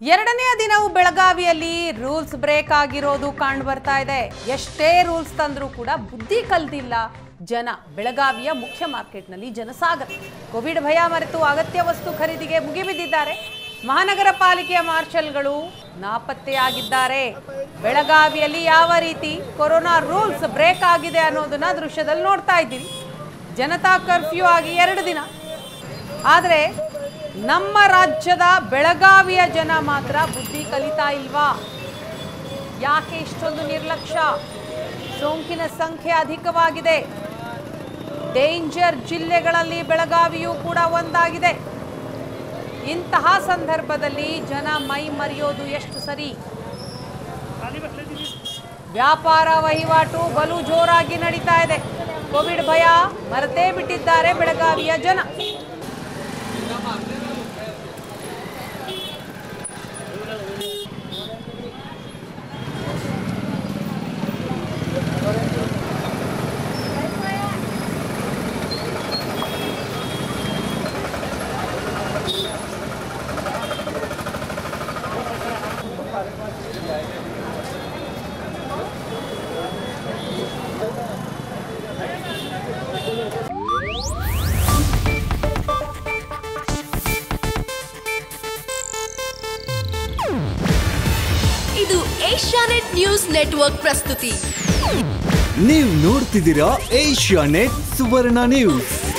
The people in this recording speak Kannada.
ಎರಡನೆಯ ದಿನವೂ ಬೆಳಗಾವಿಯಲ್ಲಿ ರೂಲ್ಸ್ ಬ್ರೇಕ್ ಆಗಿರೋದು ಕಂಡು ಬರ್ತಾ ಇದೆ ಎಷ್ಟೇ ರೂಲ್ಸ್ ತಂದರೂ ಕೂಡ ಬುದ್ಧಿ ಕಲ್ತಿಲ್ಲ ಜನ ಬೆಳಗಾವಿಯ ಮುಖ್ಯ ಮಾರ್ಕೆಟ್ನಲ್ಲಿ ಜನಸಾಗರ ಕೋವಿಡ್ ಭಯ ಮರೆತು ಅಗತ್ಯ ವಸ್ತು ಖರೀದಿಗೆ ಮುಗಿಬಿದ್ದಿದ್ದಾರೆ ಮಹಾನಗರ ಪಾಲಿಕೆಯ ಮಾರ್ಷಲ್ಗಳು ನಾಪತ್ತೆಯಾಗಿದ್ದಾರೆ ಬೆಳಗಾವಿಯಲ್ಲಿ ಯಾವ ರೀತಿ ಕೊರೋನಾ ರೂಲ್ಸ್ ಬ್ರೇಕ್ ಆಗಿದೆ ಅನ್ನೋದನ್ನ ದೃಶ್ಯದಲ್ಲಿ ನೋಡ್ತಾ ಇದ್ದೀವಿ ಜನತಾ ಕರ್ಫ್ಯೂ ಆಗಿ ಎರಡು ದಿನ ಆದರೆ ನಮ್ಮ ರಾಜ್ಯದ ಬೆಳಗಾವಿಯ ಜನ ಮಾತ್ರ ಬುದ್ಧಿ ಕಲಿತಾ ಇಲ್ವಾ ಯಾಕೆ ಇಷ್ಟೊಂದು ನಿರ್ಲಕ್ಷ್ಯ ಸೋಂಕಿನ ಸಂಖ್ಯೆ ಅಧಿಕವಾಗಿದೆ ಡೇಂಜರ್ ಜಿಲ್ಲೆಗಳಲ್ಲಿ ಬೆಳಗಾವಿಯೂ ಕೂಡ ಒಂದಾಗಿದೆ ಇಂತಹ ಸಂದರ್ಭದಲ್ಲಿ ಜನ ಮೈ ಮರೆಯೋದು ಎಷ್ಟು ಸರಿ ವ್ಯಾಪಾರ ವಹಿವಾಟು ಬಲು ಜೋರಾಗಿ ನಡೀತಾ ಇದೆ ಕೋವಿಡ್ ಭಯ ಮರೆತೇ ಬಿಟ್ಟಿದ್ದಾರೆ ಬೆಳಗಾವಿಯ ಜನ ಇದು ಏಷ್ಯಾನೆಟ್ ನ್ಯೂಸ್ ನೆಟ್ವರ್ಕ್ ಪ್ರಸ್ತುತಿ ನೀವು ನೋಡ್ತಿದ್ದೀರಾ ಏಷ್ಯಾ ನೆಟ್ ಸುವರ್ಣ ನ್ಯೂಸ್